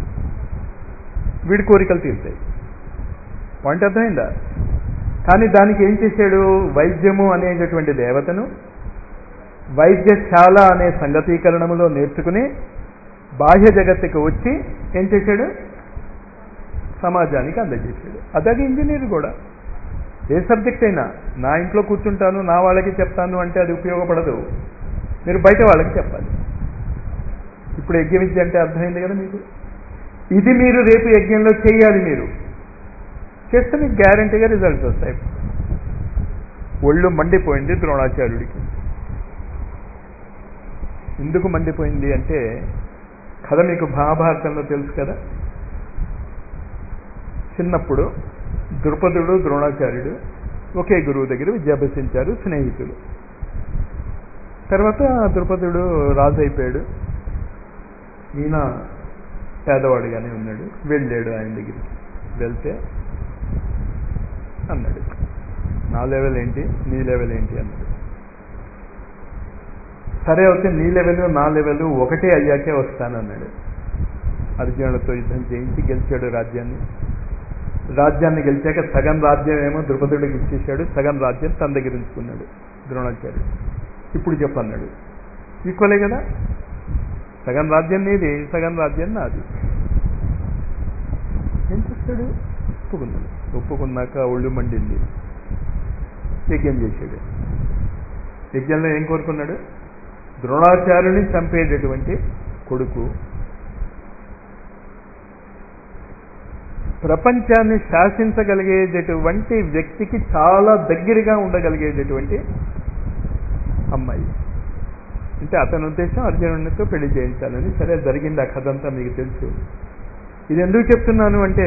[SPEAKER 1] వీడి కోరికలు తీరుతాయి పాయింట్ అర్థమైందా కానీ దానికి ఏం చేశాడు వైద్యము అనేటటువంటి దేవతను వైద్యశాల అనే సంగతీకరణములో నేర్చుకుని బాహ్య జగత్తుకు వచ్చి ఏం చేశాడు సమాజానికి అందజేశాడు అదే ఇంజనీర్ కూడా ఏ సబ్జెక్ట్ అయినా నా ఇంట్లో కూర్చుంటాను నా వాళ్ళకి చెప్తాను అంటే అది ఉపయోగపడదు మీరు బయట వాళ్ళకి చెప్పాలి ఇప్పుడు యజ్ఞ విద్య అంటే అర్థమైంది కదా మీకు ఇది మీరు రేపు యజ్ఞంలో చేయాలి మీరు చేస్తే మీకు గ్యారంటీగా రిజల్ట్స్ వస్తాయి ఒళ్ళు మండిపోయింది ద్రోణాచార్యుడికి ఎందుకు మండిపోయింది అంటే కథ మీకు మహాభారతంలో తెలుసు కదా చిన్నప్పుడు ద్రుపదుడు ద్రోణాచార్యుడు ఒకే గురువు దగ్గర విద్యాభ్యసించారు స్నేహితులు తర్వాత ద్రుపదుడు రాజు అయిపోయాడు ఈయన పేదవాడిగానే ఉన్నాడు వెళ్ళాడు ఆయన దగ్గరికి వెళ్తే అన్నాడు నా లెవెల్ ఏంటి నీ లెవెల్ ఏంటి అన్నాడు సరే అయితే నీ లెవెల్ నా లెవెల్ ఒకటే అయ్యాకే వస్తానన్నాడు అర్జునుడితో యుద్ధం చేయించి గెలిచాడు రాజ్యాన్ని రాజ్యాన్ని గెలిచాక సగం రాజ్యం ఏమో ద్రుపదుడికి ఇచ్చేశాడు సగం రాజ్యం తన దగ్గర ఉంచుకున్నాడు ద్రోణాచార్యుడు ఇప్పుడు చెప్పన్నాడు ఈక్వలే కదా సగం రాజ్యం నీది సగం రాజ్యం నాది ఏం చేస్తాడు ఒప్పుకున్నాడు ఒప్పుకున్నాక ఒళ్ళు మండింది యజ్ఞం చేశాడు యజ్ఞంలో ఏం కోరుకున్నాడు ద్రోణాచార్యుని చంపేటటువంటి కొడుకు ప్రపంచాన్ని శాసించగలిగేటటువంటి వ్యక్తికి చాలా దగ్గరగా ఉండగలిగేటటువంటి అమ్మాయి అంటే అతని ఉద్దేశం అర్జునుడితో పెళ్లి చేయించాలని సరే జరిగింది ఆ కథ అంతా మీకు తెలుసు ఇది ఎందుకు చెప్తున్నాను అంటే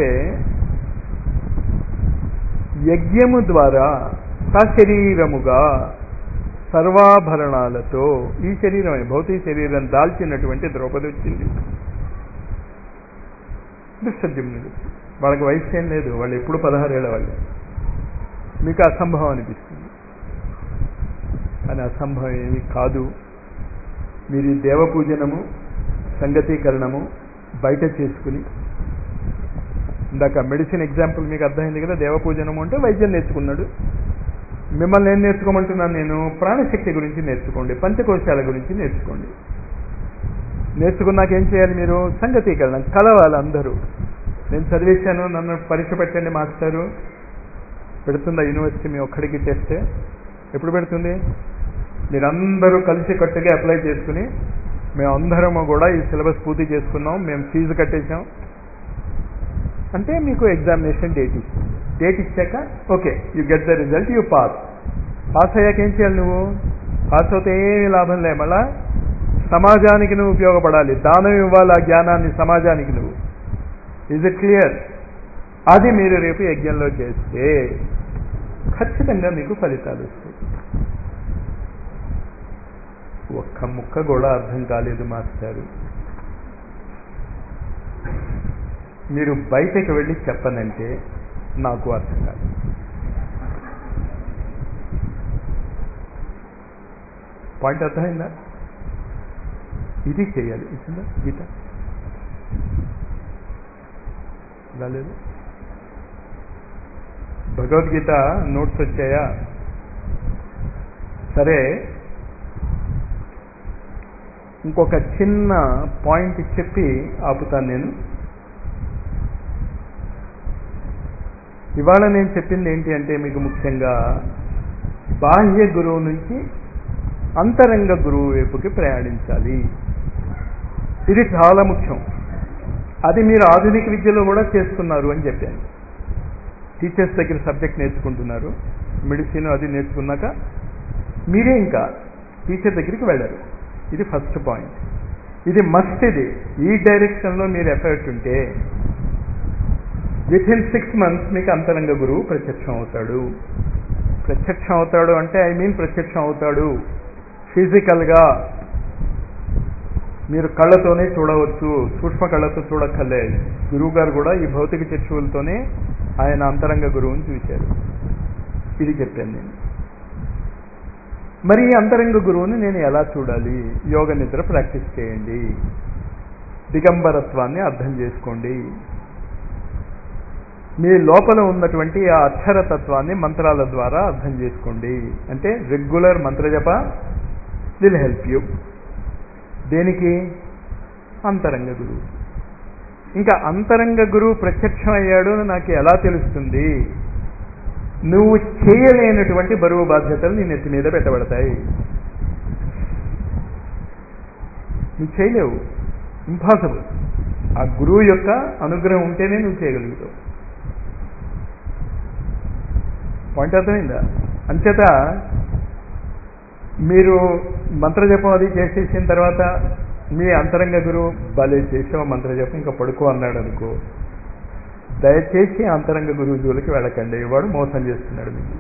[SPEAKER 1] యజ్ఞము ద్వారా సశరీరముగా సర్వాభరణాలతో ఈ శరీరమే భౌతిక శరీరం దాల్చినటువంటి ద్రౌపది వచ్చింది దుష్టద్యుమ్నుడు వాళ్ళకి వయసు ఏం లేదు వాళ్ళు ఎప్పుడు పదహారేళ్ళ వాళ్ళు మీకు అసంభవం అనిపిస్తుంది కానీ అసంభవం ఏమి కాదు మీరు ఈ దేవపూజనము సంగతీకరణము బయట చేసుకుని ఇందాక మెడిసిన్ ఎగ్జాంపుల్ మీకు అర్థమైంది కదా దేవపూజనము అంటే వైద్యం నేర్చుకున్నాడు మిమ్మల్ని ఏం నేర్చుకోమంటున్నాను నేను ప్రాణశక్తి గురించి నేర్చుకోండి పంచకోశాల గురించి నేర్చుకోండి నేర్చుకున్నాక ఏం చేయాలి మీరు సంగతీకరణ కలవాలి అందరూ నేను చదివేశాను నన్ను పరీక్ష పెట్టండి మాస్టారు పెడుతుందా యూనివర్సిటీ మీ ఒక్కడికి చేస్తే ఎప్పుడు పెడుతుంది మీరందరూ కలిసి కట్టుగా అప్లై చేసుకుని మేమందరము కూడా ఈ సిలబస్ పూర్తి చేసుకున్నాం మేము ఫీజు కట్టేశాం అంటే మీకు ఎగ్జామినేషన్ డేట్ ఇస్తుంది డేట్ ఇచ్చాక okay you get the result you pass pass అయ్యాక ఏం చేయాలి నువ్వు పాస్ అవుతే ఏమీ లాభం లే మళ్ళా సమాజానికి నువ్వు ఉపయోగపడాలి దానం ఇవ్వాలి ఆ జ్ఞానాన్ని సమాజానికి నువ్వు ఇజ్ ఇట్ క్లియర్ అది మీరు రేపు యజ్ఞంలో చేస్తే ఖచ్చితంగా మీకు ఫలితాలు వస్తాయి ఒక్క ముక్క కూడా అర్థం కాలేదు మాస్టారు మీరు బయటకు వెళ్ళి చెప్పనంటే నాకు అర్థం కాదు పాయింట్ అర్థమైందా ఇది చేయాలి ఇచ్చిందా గీత రాలేదు భగవద్గీత నోట్స్ వచ్చాయా సరే ఇంకొక చిన్న పాయింట్ చెప్పి ఆపుతాను నేను ఇవాళ నేను చెప్పింది ఏంటి అంటే మీకు ముఖ్యంగా బాహ్య గురువు నుంచి అంతరంగ గురువు వైపుకి ప్రయాణించాలి ఇది చాలా ముఖ్యం అది మీరు ఆధునిక విద్యలో కూడా చేస్తున్నారు అని చెప్పాను టీచర్స్ దగ్గర సబ్జెక్ట్ నేర్చుకుంటున్నారు మెడిసిన్ అది నేర్చుకున్నాక మీరే ఇంకా టీచర్ దగ్గరికి వెళ్ళరు ఇది ఫస్ట్ పాయింట్ ఇది మస్ట్ ఇది ఈ డైరెక్షన్లో మీరు ఎఫర్ట్ ఉంటే విత్ ఇన్ సిక్స్ మంత్స్ మీకు అంతరంగ గురువు ప్రత్యక్షం అవుతాడు ప్రత్యక్షం అవుతాడు అంటే ఐ మీన్ ప్రత్యక్షం అవుతాడు ఫిజికల్గా మీరు కళ్ళతోనే చూడవచ్చు సూక్ష్మ కళ్ళతో చూడక్కర్లే గురువు గారు కూడా ఈ భౌతిక చక్షువులతోనే ఆయన అంతరంగ గురువుని చూశారు ఇది చెప్పాను నేను మరి ఈ అంతరంగ గురువుని నేను ఎలా చూడాలి యోగ నిద్ర ప్రాక్టీస్ చేయండి దిగంబరత్వాన్ని అర్థం చేసుకోండి మీ లోపల ఉన్నటువంటి ఆ అక్షరతత్వాన్ని మంత్రాల ద్వారా అర్థం చేసుకోండి అంటే రెగ్యులర్ మంత్రజప విల్ హెల్ప్ యూ దేనికి అంతరంగ గురువు ఇంకా అంతరంగ గురువు ప్రత్యక్షం అయ్యాడు అని నాకు ఎలా తెలుస్తుంది నువ్వు చేయలేనటువంటి బరువు బాధ్యతలు నీ నెత్తి మీద పెట్టబడతాయి నువ్వు చేయలేవు ఇంపాసిబుల్ ఆ గురువు యొక్క అనుగ్రహం ఉంటేనే నువ్వు చేయగలుగుతావు పాయింట్ అర్థమైందా అంచేత మీరు మంత్రజపం అది చేసేసిన తర్వాత మీ అంతరంగ గురువు భలే చేసావు మంత్రజపం ఇంకా పడుకో అన్నాడు అనుకో దయచేసి అంతరంగ గురువు జోలికి వెళ్ళకండి వాడు మోసం చేస్తున్నాడు మీకు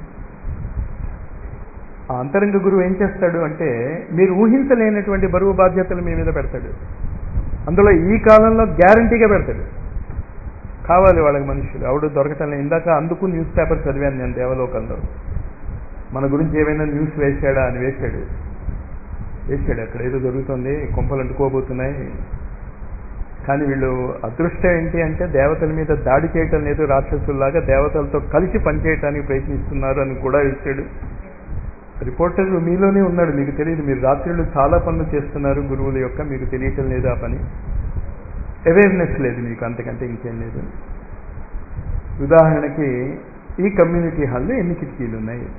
[SPEAKER 1] ఆ అంతరంగ గురువు ఏం చేస్తాడు అంటే మీరు ఊహించలేనటువంటి బరువు బాధ్యతలు మీ మీద పెడతాడు అందులో ఈ కాలంలో గ్యారంటీగా పెడతాడు కావాలి వాళ్ళకి మనుషులు ఆవిడ దొరకటం ఇందాక అందుకు న్యూస్ పేపర్ చదివాను నేను దేవలోకంలో మన గురించి ఏమైనా న్యూస్ వేశాడా అని వేశాడు వేశాడు అక్కడ ఏదో జరుగుతుంది కొంపలు అంటుకోబోతున్నాయి కానీ వీళ్ళు అదృష్టం ఏంటి అంటే దేవతల మీద దాడి చేయటం లేదు రాక్షసుల్లాగా దేవతలతో కలిసి పనిచేయటానికి ప్రయత్నిస్తున్నారు అని కూడా వేశాడు రిపోర్టర్ మీలోనే ఉన్నాడు మీకు తెలియదు మీరు రాత్రిళ్ళు చాలా పనులు చేస్తున్నారు గురువుల యొక్క మీకు తెలియటం లేదు ఆ పని అవేర్నెస్ లేదు మీకు అంతకంటే ఇంకేం లేదు ఉదాహరణకి ఈ కమ్యూనిటీ హాల్లో ఎన్ని కిటికీలు ఉన్నాయి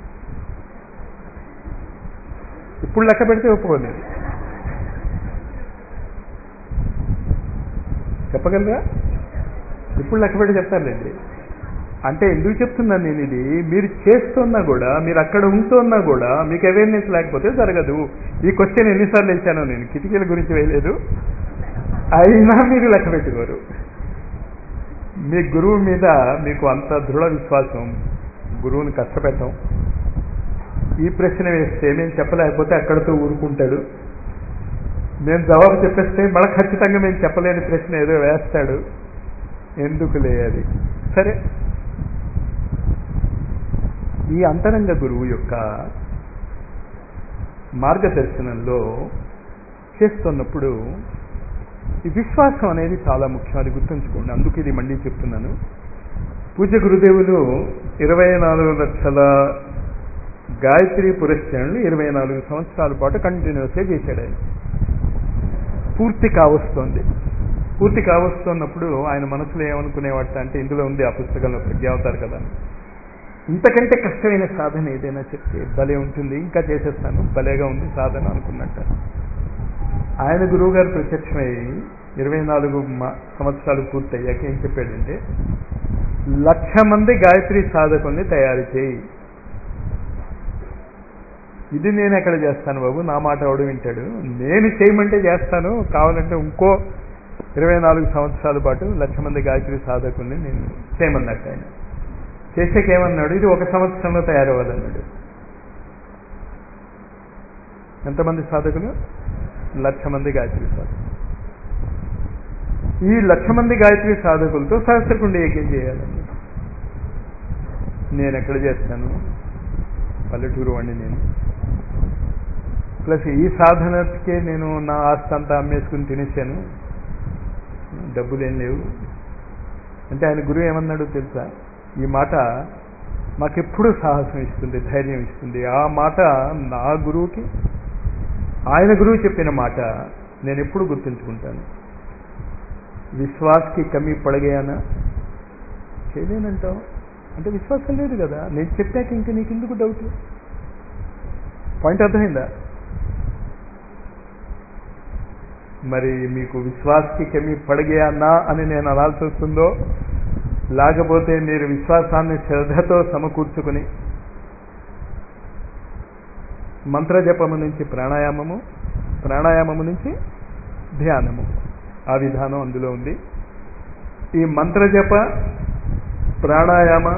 [SPEAKER 1] ఇప్పుడు లెక్క పెడితే ఒప్పుకోలేదు చెప్పగలరా ఇప్పుడు లెక్క పెట్టి చెప్తారులేండి అంటే ఎందుకు చెప్తున్నాను నేను ఇది మీరు చేస్తున్నా కూడా మీరు అక్కడ ఉంటున్నా కూడా మీకు అవేర్నెస్ లేకపోతే జరగదు ఈ క్వశ్చన్ ఎన్నిసార్లు వేసానో నేను కిటికీల గురించి వేయలేదు అయినా మీరు లెక్క పెట్టుకోరు మీ గురువు మీద మీకు అంత దృఢ విశ్వాసం గురువుని కష్టపెట్టాం ఈ ప్రశ్న వేస్తే మేము చెప్పలేకపోతే అక్కడితో ఊరుకుంటాడు మేము జవాబు చెప్పేస్తే మళ్ళీ ఖచ్చితంగా మేము చెప్పలేని ప్రశ్న ఏదో వేస్తాడు ఎందుకు లేదు సరే ఈ అంతరంగ గురువు యొక్క మార్గదర్శనంలో చేస్తున్నప్పుడు ఈ విశ్వాసం అనేది చాలా ముఖ్యం అది గుర్తుంచుకోండి అందుకు ఇది మళ్ళీ చెప్తున్నాను పూజ గురుదేవులు ఇరవై నాలుగు లక్షల గాయత్రి పురస్కరణలు ఇరవై నాలుగు సంవత్సరాల పాటు కంటిన్యూస్గా చేశాడు ఆయన పూర్తి కావస్తోంది పూర్తి కావస్తున్నప్పుడు ఆయన మనసులో ఏమనుకునేవాట అంటే ఇందులో ఉంది ఆ పుస్తకంలో ప్రజ్ఞావతారు కదా ఇంతకంటే కష్టమైన సాధన ఏదైనా చెప్తే భలే ఉంటుంది ఇంకా చేసేస్తాను భలేగా ఉంది సాధన అనుకున్నట్ట ఆయన గురువు గారు ప్రత్యక్షమై ఇరవై నాలుగు సంవత్సరాలు పూర్తయ్యాక ఏం చెప్పాడంటే లక్ష మంది గాయత్రి సాధకుల్ని తయారు చేయి ఇది నేను ఎక్కడ చేస్తాను బాబు నా మాట ఎవడు వింటాడు నేను చేయమంటే చేస్తాను కావాలంటే ఇంకో ఇరవై నాలుగు సంవత్సరాల పాటు లక్ష మంది గాయత్రి సాధకుల్ని నేను చేయమన్నట్టు ఆయన చేసాక ఏమన్నాడు ఇది ఒక సంవత్సరంలో తయారవ్వాలన్నాడు ఎంతమంది సాధకులు లక్ష మంది గాయత్రి సాధకులు ఈ లక్ష మంది గాయత్రి సాధకులతో సహస్రకుండ యజ్ఞం చేయాలండి నేను ఎక్కడ చేస్తాను పల్లెటూరు వాడిని నేను ప్లస్ ఈ సాధనకే నేను నా ఆస్తి అంతా అమ్మేసుకుని తినేసాను డబ్బులు ఏం లేవు అంటే ఆయన గురువు ఏమన్నాడు తెలుసా ఈ మాట మాకెప్పుడు సాహసం ఇస్తుంది ధైర్యం ఇస్తుంది ఆ మాట నా గురువుకి ఆయన గురువు చెప్పిన మాట నేను ఎప్పుడు గుర్తుంచుకుంటాను విశ్వాస్కి కమి పడగయానా చేయలేనంటావు అంటే విశ్వాసం లేదు కదా నేను చెప్పాక ఇంక నీకు ఎందుకు డౌట్ పాయింట్ అర్థమైందా మరి మీకు విశ్వాస్కి కమి పడగయానా అని నేను అనాల్సి వస్తుందో లేకపోతే మీరు విశ్వాసాన్ని శ్రద్ధతో సమకూర్చుకుని మంత్రజపము నుంచి ప్రాణాయామము ప్రాణాయామము నుంచి ధ్యానము ఆ విధానం అందులో ఉంది ఈ మంత్రజప ప్రాణాయామ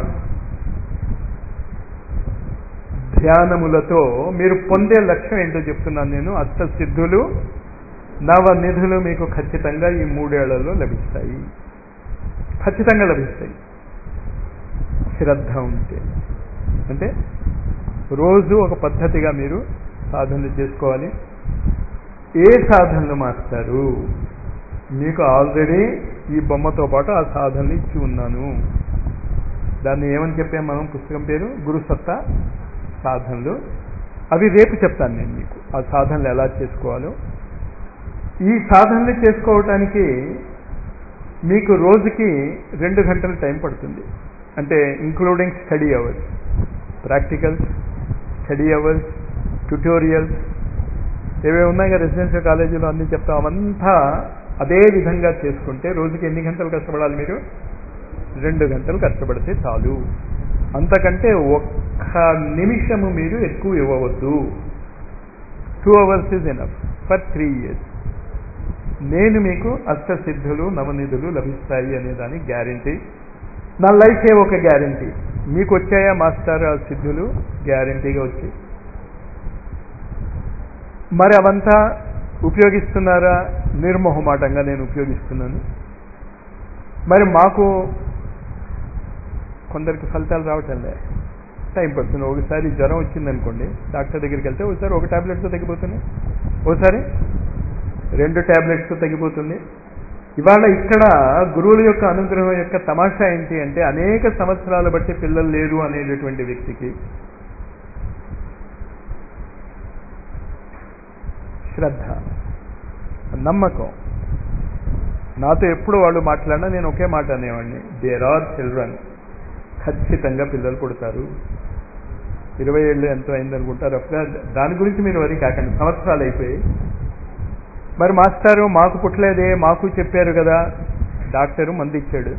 [SPEAKER 1] ధ్యానములతో మీరు పొందే లక్ష్యం ఏంటో చెప్తున్నాను నేను అష్టసిద్ధులు నవ నిధులు మీకు ఖచ్చితంగా ఈ మూడేళ్లలో లభిస్తాయి ఖచ్చితంగా లభిస్తాయి శ్రద్ధ ఉంటే అంటే రోజు ఒక పద్ధతిగా మీరు సాధనలు చేసుకోవాలి ఏ సాధనలు మాస్తారు మీకు ఆల్రెడీ ఈ బొమ్మతో పాటు ఆ సాధనలు ఇచ్చి ఉన్నాను దాన్ని ఏమని చెప్పాం మనం పుస్తకం పేరు గురుసత్తా సాధనలు అవి రేపు చెప్తాను నేను మీకు ఆ సాధనలు ఎలా చేసుకోవాలో ఈ సాధనలు చేసుకోవటానికి మీకు రోజుకి రెండు గంటల టైం పడుతుంది అంటే including study hours practicals study hours tutorials ఏవే ఉన్నాయి కదా రెసిడెన్షియల్ కాలేజీలో అన్ని చెప్తాం అవంతా అదే విధంగా చేసుకుంటే రోజుకి ఎన్ని గంటలు కష్టపడాలి మీరు రెండు గంటలు కష్టపడితే చాలు అంతకంటే ఒక్క నిమిషము మీరు ఎక్కువ ఇవ్వవద్దు two hours is enough for three years నేను మీకు అష్టసిద్ధులు నవనిధులు లభిస్తాయి అనే దానికి గ్యారంటీ నా లైఫే ఒక గ్యారంటీ మీకు వచ్చాయా మాస్టర్ ఆ సిద్ధులు గ్యారంటీగా వచ్చాయి మరి అవంతా ఉపయోగిస్తున్నారా నిర్మోహమాటంగా నేను ఉపయోగిస్తున్నాను మరి మాకు కొందరికి ఫలితాలు రావటంలే టైం పడుతుంది ఒకసారి జ్వరం వచ్చిందనుకోండి డాక్టర్ దగ్గరికి వెళ్తే ఒకసారి ఒక ట్యాబ్లెట్తో తగ్గిపోతుంది ఒకసారి రెండు ట్యాబ్లెట్స్తో తగ్గిపోతుంది ఇవాళ ఇక్కడ గురువుల యొక్క అనుగ్రహం యొక్క తమాషా ఏంటి అంటే అనేక సంవత్సరాలు బట్టి పిల్లలు లేరు అనేటటువంటి వ్యక్తికి శ్రద్ధ నమ్మకం నాతో ఎప్పుడు వాళ్ళు మాట్లాడినా నేను ఒకే మాట అనేవాడిని దేర్ ఆర్ చిల్డ్రన్ ఖచ్చితంగా పిల్లలు పుడతారు ఇరవై ఏళ్ళు ఎంతో అయిందనుకుంటా రఫ్గా దాని గురించి మీరు వరి కాకండి సంవత్సరాలు అయిపోయి మరి మాస్టారు మాకు పుట్టలేదే మాకు చెప్పారు కదా డాక్టరు మందు ఇచ్చాడు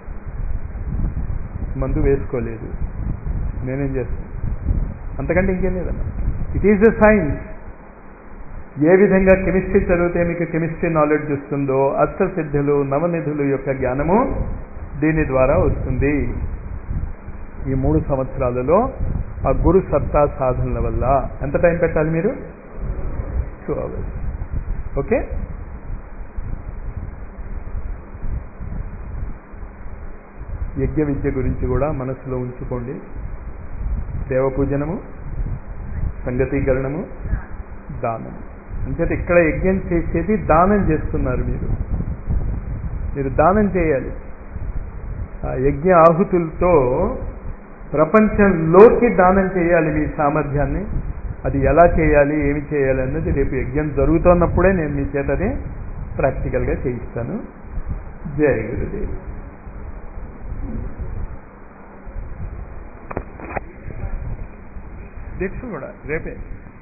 [SPEAKER 1] మందు వేసుకోలేదు నేనేం చేస్తాను అంతకంటే ఇంకేం లేదన్న ఇట్ ఈజ్ ద సైన్స్ ఏ విధంగా కెమిస్ట్రీ చదివితే మీకు కెమిస్ట్రీ నాలెడ్జ్ వస్తుందో అష్టసిద్ధులు నవనిధులు యొక్క జ్ఞానము దీని ద్వారా వస్తుంది ఈ మూడు సంవత్సరాలలో ఆ గురు సత్తా సాధనల వల్ల ఎంత టైం పెట్టాలి మీరు టూ అవర్స్ ఓకే యజ్ఞ విద్య గురించి కూడా మనసులో ఉంచుకోండి దేవపూజనము సంగతీకరణము దానం అంచేత ఇక్కడ యజ్ఞం చేసేది దానం చేస్తున్నారు మీరు మీరు దానం చేయాలి ఆ యజ్ఞ ఆహుతులతో ప్రపంచంలోకి దానం చేయాలి మీ సామర్థ్యాన్ని అది ఎలా చేయాలి ఏమి చేయాలి అన్నది రేపు యజ్ఞం జరుగుతున్నప్పుడే నేను మీ చేతని ప్రాక్టికల్గా చేయిస్తాను జయ గురుదేవ్ దీక్ష కూడా రేపే